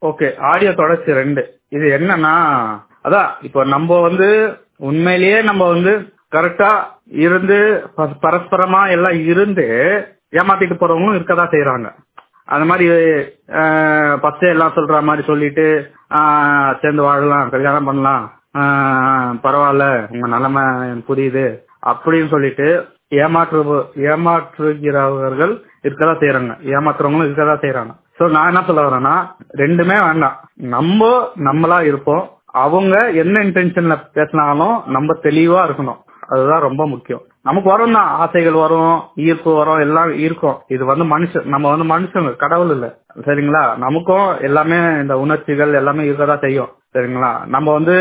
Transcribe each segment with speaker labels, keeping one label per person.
Speaker 1: okay audio தொடர்ச்சி ரெண்டு இது என்னன்னா அதான் இப்போ நம்ம வந்து உண்மையிலேயே நம்ம வந்து கரெக்டா இருந்து ப- பரஸ்பரமா எல்லாம் இருந்து ஏமாத்திட்டு போறவங்களும் இருக்கதான் செய்யறாங்க அந்த மாதிரி பச்சை எல்லாம் சொல்ற மாதிரி சொல்லிட்டு ஆஹ், சேர்ந்து வாழலாம் கல்யாணம் பண்ணலாம் ஆஹ், பரவாயில்ல உங்க நிலைமை எனக்கு புரியுது அப்படின்னு சொல்லிட்டு ஏமாற்று ஏமாற்றுகிறவர்கள் இருக்கதான் செய்யறாங்க ஏமாத்துறவங்களும் இருக்கதான் செய்யறாங்க சோ நான் என்ன சொல்ல வரேன்னா ரெண்டுமே வேண்டாம் நம்ம நம்மளா இருப்போம் அவங்க என்ன இன்டென்ஷன்ல பேசினாலும் நம்ம தெளிவா இருக்கணும் அதுதான் ரொம்ப முக்கியம் நமக்கு வரும் தான் ஆசைகள் வரும் ஈர்ப்பு வரும் எல்லாம் இருக்கும் இது வந்து மனுஷன் நம்ம வந்து மனுஷங்க கடவுள் இல்ல சரிங்களா நமக்கும் எல்லாமே இந்த உணர்ச்சிகள் எல்லாமே இருக்கதான் செய்யும் சரிங்களா நம்ம வந்து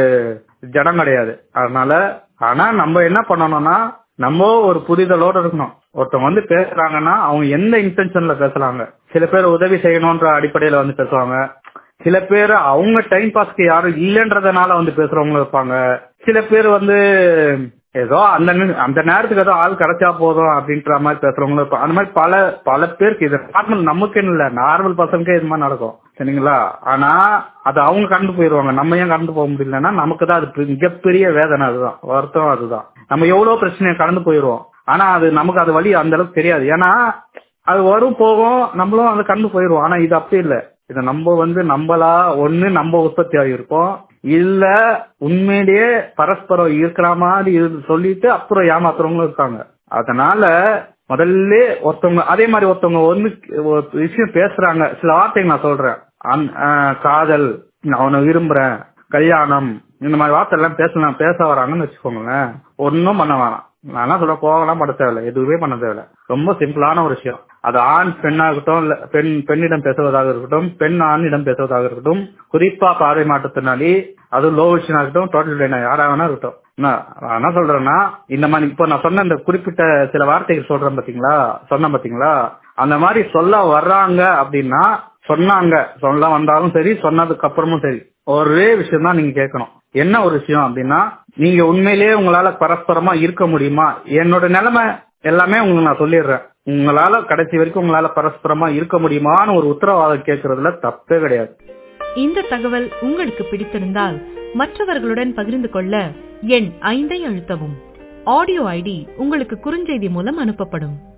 Speaker 1: ஜடம் கிடையாது அதனால ஆனா நம்ம என்ன பண்ணணும்னா நம்ம ஒரு புரிதலோட இருக்கணும் ஒருத்தவங்க வந்து பேசுறாங்கன்னா அவங்க எந்த இன்டென்ஷன்ல பேசுறாங்க சில பேர் உதவி செய்யணும்ன்ற அடிப்படையில வந்து பேசுவாங்க சில பேர் அவங்க டைம் பாஸ்க்கு யாரும் இல்லைன்றதுனால வந்து பேசுறவங்க இருப்பாங்க சில பேர் வந்து ஏதோ அந்த நி- அந்த நேரத்துக்கு ஏதோ ஆள் கிடைச்சா போதும் அப்படின்ற மாதிரி பேசுறவங்களும் இருப்பாங்க அந்த மாதிரி பல பல பேருக்கு இது நார்மல் நமக்குன்னு இல்ல நார்மல் பர்சனுக்கே இது மாதிரி நடக்கும் சரிங்களா ஆனா அது அவங்க கடந்து போயிருவாங்க நம்ம ஏன் கடந்து போக முடியலன்னா நமக்கு தான் அது பெ- மிகப்பெரிய வேதனை அதுதான் வருத்தம் அதுதான் நம்ம எவ்வளவு பிரச்சனையை கடந்து போயிருவோம் ஆனா அது நமக்கு அது வழி அந்த அளவுக்கு தெரியாது ஏன்னா அது வரும் போகும் நம்மளும் அது கடந்து போயிருவோம் ஆனா இது அப்படி இல்ல இது நம்ம வந்து நம்மளா ஒண்ணு நம்ம உற்பத்தி ஆகியிருப்போம் இல்ல உண்மையிலேயே பரஸ்பரம் இருக்கிற மாதிரி இருந்து சொல்லிட்டு அப்புறம் ஏமாத்துறவங்களும் இருக்காங்க அதனால முதல்ல ஒருத்தவங்க அதே மாதிரி ஒருத்தவங்க ஒண்ணு ஒரு விஷயம் பேசுறாங்க சில வார்த்தைகள் நான் சொல்றேன் அந்- ஆஹ் காதல் நான் அவனை விரும்புறேன் கல்யாணம் இந்த மாதிரி வார்த்தை எல்லாம் பேசலாம் பேச வராங்கன்னு வச்சுக்கோங்களேன் ஒன்னும் பண்ண வேணாம் நான் என்ன சொல்ல போகலாம் பண்ண தேவையில்ல எதுவுமே பண்ண தேவையில்ல ரொம்ப சிம்பிளான ஒரு விஷயம் அது ஆண் பெண்ணா இருக்கட்டும் இல்ல பெண் பெண்ணிடம் பேசுவதாக இருக்கட்டும் பெண் ஆணிடம் பேசுவதாக இருக்கட்டும் குறிப்பா பார்வை மாற்றத்தினாலே அது லோ விஷயம் இருக்கட்டும் டோட்டல் பிளைனா யாரா வேணா இருக்கட்டும் என்ன நான் என்ன சொல்றேன்னா இந்த மாதிரி இப்போ நான் சொன்ன இந்த குறிப்பிட்ட சில வார்த்தைகள் சொல்றேன் பாத்தீங்களா சொன்னேன் பாத்தீங்களா அந்த மாதிரி சொல்ல வர்றாங்க அப்படின்னா சொன்னாங்க சொல்ல வந்தாலும் சரி சொன்னதுக்கு அப்புறமும் சரி ஒரே விஷயம் தான் நீங்க கேட்கணும் என்ன ஒரு விஷயம் அப்படின்னா நீங்க உண்மையிலேயே உங்களால பரஸ்பரமா இருக்க முடியுமா என்னோட நிலைமை எல்லாமே உங்களுக்கு நான் சொல்லிடுறேன் உங்களால கடைசி வரைக்கும் உங்களால பரஸ்பரமா இருக்க முடியுமான்னு ஒரு உத்தரவாதம் கேட்கறதுல தப்பே கிடையாது
Speaker 2: இந்த தகவல் உங்களுக்கு பிடித்திருந்தால் மற்றவர்களுடன் பகிர்ந்து கொள்ள எண் ஐந்தை அழுத்தவும் ஆடியோ ஐடி உங்களுக்கு குறுஞ்செய்தி மூலம் அனுப்பப்படும்